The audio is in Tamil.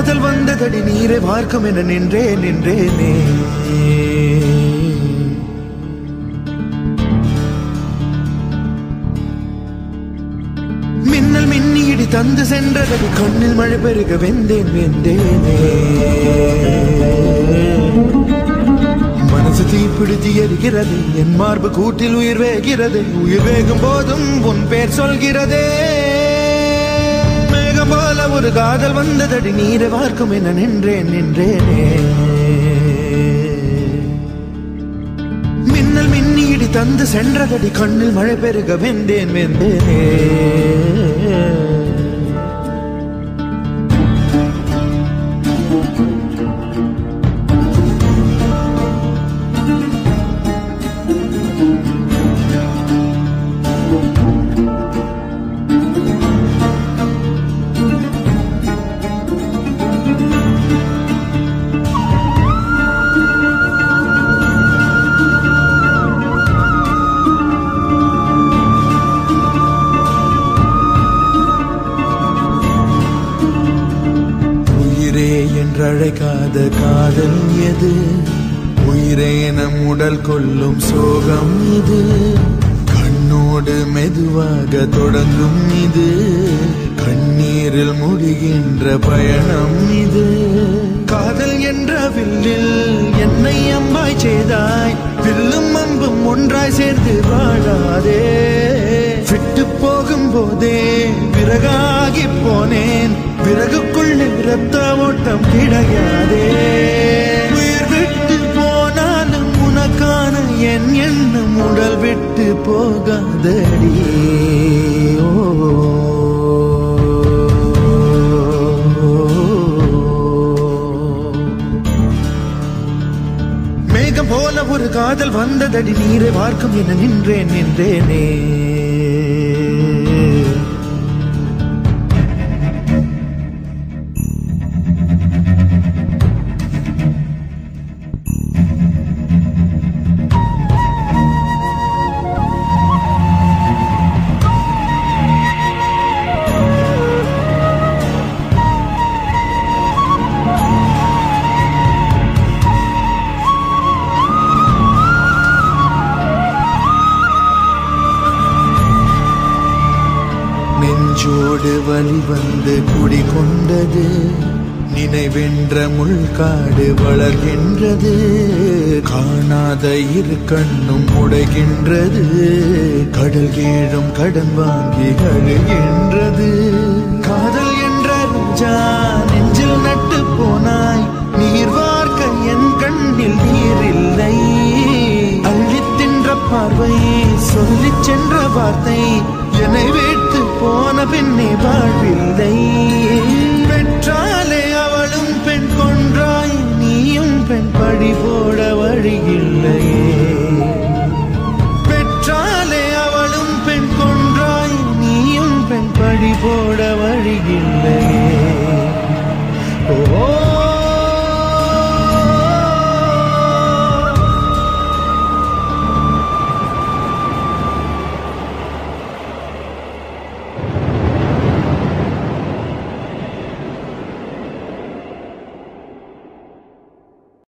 காதல் வந்ததடி நீரை பார்க்கும் என நின்றே நின்றேனே மின்னல் மின்னி இடி தந்து சென்றதடி கண்ணில் மழை பெருக வெந்தேன் வெந்தேனே மனசு தீப்பிடித்து எரிகிறது என் மார்பு கூட்டில் உயிர் வேகிறது உயிர் வேகும் போதும் உன் பேர் சொல்கிறதே மேகம் போல ஒரு காதல் வந்ததடி நீரை பார்க்கும் என நின்றேன் நின்றேனே மின்னல் மின்னி இடி தந்து சென்றதடி கண்ணில் மழை பெருக வெந்தேன் வெந்தேனே உயிரே என்றழைக்காத காதல் எது உயிரே நம் உடல் கொள்ளும் சோகம் இது கண்ணோடு மெதுவாக தொடங்கும் இது கண்ணீரில் முடிகின்ற பயணம் இது காதல் என்ற வில்லில் என்னை அம்பாய் செய்தாய் வில்லும் அம்பும் ஒன்றாய் சேர்ந்து வாழாதே விட்டு போகும் போதே விறகாகி போனேன் விறகுக்குள்ளே ரத்த ஓட்டம் கிடையாதே உயிர் விட்டு போனாலும் உனக்கான என் எண்ணம் உடல் விட்டு போகாதடி ஓ மேகம் போல ஒரு காதல் வந்ததடி நீரை பார்க்கும் என நின்றேன் நின்றேனே நெஞ்சோடு வலி வந்து குடிகொண்டது நினைவென்ற முள்காடு வளர்கின்றது காணாத இரு கண்ணும் உடைகின்றது கடல் கீழும் கடன் வாங்கி அழுகின்றது காதல் என்ற ரோஜா நெஞ்சில் நட்டு போனாய் நீர் வார்க்க என் கண்ணில் நீர் இல்லை அள்ளித் தின்ற பார்வை சொல்லிச் சென்ற வார்த்தை என்னை விட்டு போன பின்னே வாழ்வில்லை பெற்றாலே அவளும் பெண் கொன்றாய் நீயும் பெண் பழி போட வழியில்லையே